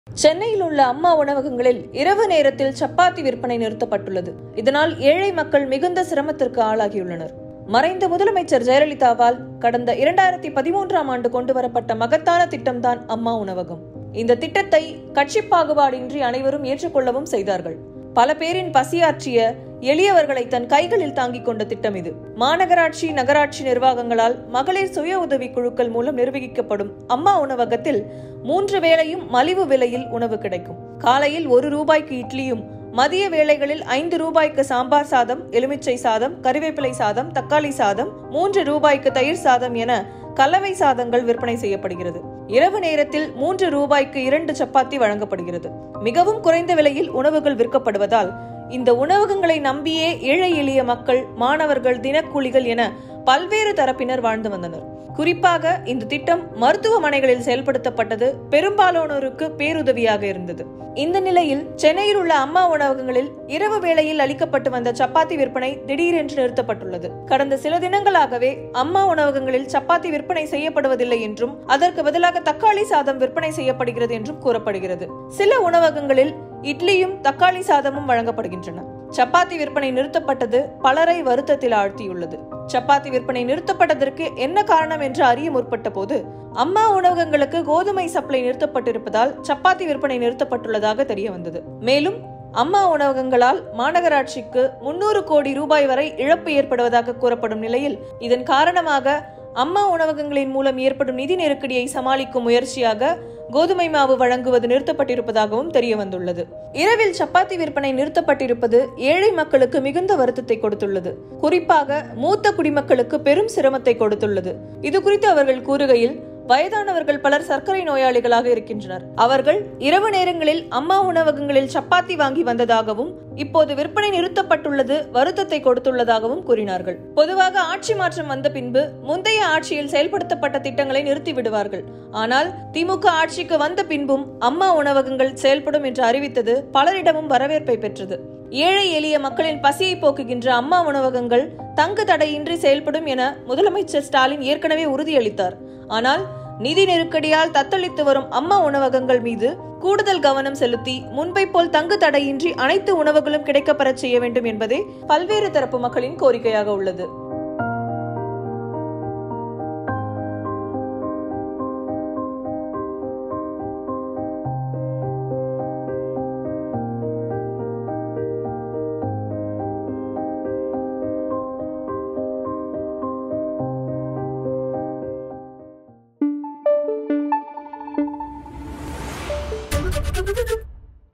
சென்னையில் உள்ள அம்மா உணவகங்களில் இரவு நேரத்தில் சப்பாத்தி விற்பனை நிறுத்தப்பட்டுள்ளது இதனால் ஏழை மக்கள் மிகுந்த சிரமத்திற்கு ஆளாகியுள்ளனர் மறைந்த முதலமைச்சர் ஜெயலலிதாவால் கடந்த இரண்டாயிரத்தி பதிமூன்றாம் ஆண்டு கொண்டு வரப்பட்ட மகத்தான திட்டம்தான் அம்மா உணவகம் இந்த திட்டத்தை கட்சி பாகுபாடின்றி அனைவரும் ஏற்றுக்கொள்ளவும் செய்தார்கள் பல பேரின் பசியாற்றிய எளியவர்களை தன் கைகளில் தாங்கிக் கொண்ட திட்டம் இது மாநகராட்சி நகராட்சி நிர்வாகங்களால் மகளிர் சுய உதவி குழுக்கள் மூலம் நிர்வகிக்கப்படும் அம்மா உணவகத்தில் மூன்று வேளையும் மலிவு விலையில் உணவு கிடைக்கும் காலையில் ஒரு ரூபாய்க்கு இட்லியும் மதிய வேளைகளில் ஐந்து ரூபாய்க்கு சாம்பார் சாதம் எலுமிச்சை சாதம் கறிவேப்பிலை சாதம் தக்காளி சாதம் மூன்று ரூபாய்க்கு தயிர் சாதம் என கலவை சாதங்கள் விற்பனை செய்யப்படுகிறது இரவு நேரத்தில் மூன்று ரூபாய்க்கு இரண்டு சப்பாத்தி வழங்கப்படுகிறது மிகவும் குறைந்த விலையில் உணவுகள் விற்கப்படுவதால் இந்த உணவகங்களை நம்பியே ஏழை எளிய மக்கள் மாணவர்கள் தினக்கூலிகள் என பல்வேறு தரப்பினர் வாழ்ந்து வந்தனர் குறிப்பாக இந்த திட்டம் மருத்துவமனைகளில் செயல்படுத்தப்பட்டது பெரும்பாலானோருக்கு பேருதவியாக இருந்தது இந்த நிலையில் சென்னையில் உள்ள அம்மா உணவகங்களில் இரவு வேளையில் அளிக்கப்பட்டு வந்த சப்பாத்தி விற்பனை திடீரென்று நிறுத்தப்பட்டுள்ளது கடந்த சில தினங்களாகவே அம்மா உணவகங்களில் சப்பாத்தி விற்பனை செய்யப்படுவதில்லை என்றும் அதற்கு பதிலாக தக்காளி சாதம் விற்பனை செய்யப்படுகிறது என்றும் கூறப்படுகிறது சில உணவகங்களில் இட்லியும் தக்காளி சாதமும் வழங்கப்படுகின்றன சப்பாத்தி விற்பனை நிறுத்தப்பட்டது பலரை வருத்தத்தில் ஆழ்த்தியுள்ளது சப்பாத்தி விற்பனை நிறுத்தப்பட்டதற்கு என்ன காரணம் என்று அறிய முற்பட்ட போது அம்மா உணவகங்களுக்கு கோதுமை சப்ளை நிறுத்தப்பட்டிருப்பதால் சப்பாத்தி விற்பனை நிறுத்தப்பட்டுள்ளதாக தெரிய வந்தது மேலும் அம்மா உணவகங்களால் மாநகராட்சிக்கு முன்னூறு கோடி ரூபாய் வரை இழப்பு ஏற்படுவதாக கூறப்படும் நிலையில் இதன் காரணமாக அம்மா உணவகங்களின் மூலம் ஏற்படும் நிதி நெருக்கடியை சமாளிக்கும் முயற்சியாக கோதுமை மாவு வழங்குவது நிறுத்தப்பட்டிருப்பதாகவும் தெரிய வந்துள்ளது இரவில் சப்பாத்தி விற்பனை நிறுத்தப்பட்டிருப்பது ஏழை மக்களுக்கு மிகுந்த வருத்தத்தை கொடுத்துள்ளது குறிப்பாக மூத்த குடிமக்களுக்கு பெரும் சிரமத்தை கொடுத்துள்ளது இது குறித்து அவர்கள் கூறுகையில் வயதானவர்கள் பலர் சர்க்கரை நோயாளிகளாக இருக்கின்றனர் அவர்கள் இரவு நேரங்களில் அம்மா உணவகங்களில் சப்பாத்தி வாங்கி வந்ததாகவும் இப்போது விற்பனை நிறுத்தப்பட்டுள்ளது வருத்தத்தை கொடுத்துள்ளதாகவும் கூறினார்கள் பொதுவாக ஆட்சி மாற்றம் வந்த பின்பு முந்தைய ஆட்சியில் செயல்படுத்தப்பட்ட திட்டங்களை நிறுத்தி விடுவார்கள் ஆனால் திமுக ஆட்சிக்கு வந்த பின்பும் அம்மா உணவகங்கள் செயல்படும் என்று அறிவித்தது பலரிடமும் வரவேற்பை பெற்றது ஏழை எளிய மக்களின் பசியை போக்குகின்ற அம்மா உணவகங்கள் தங்கு தடையின்றி செயல்படும் என முதலமைச்சர் ஸ்டாலின் ஏற்கனவே உறுதியளித்தார் ஆனால் நிதி நெருக்கடியால் தத்தளித்து வரும் அம்மா உணவகங்கள் மீது கூடுதல் கவனம் செலுத்தி முன்பை போல் தங்கு தடையின்றி அனைத்து உணவுகளும் கிடைக்கப்பெறச் செய்ய வேண்டும் என்பதே பல்வேறு தரப்பு மக்களின் கோரிக்கையாக உள்ளது Thank you.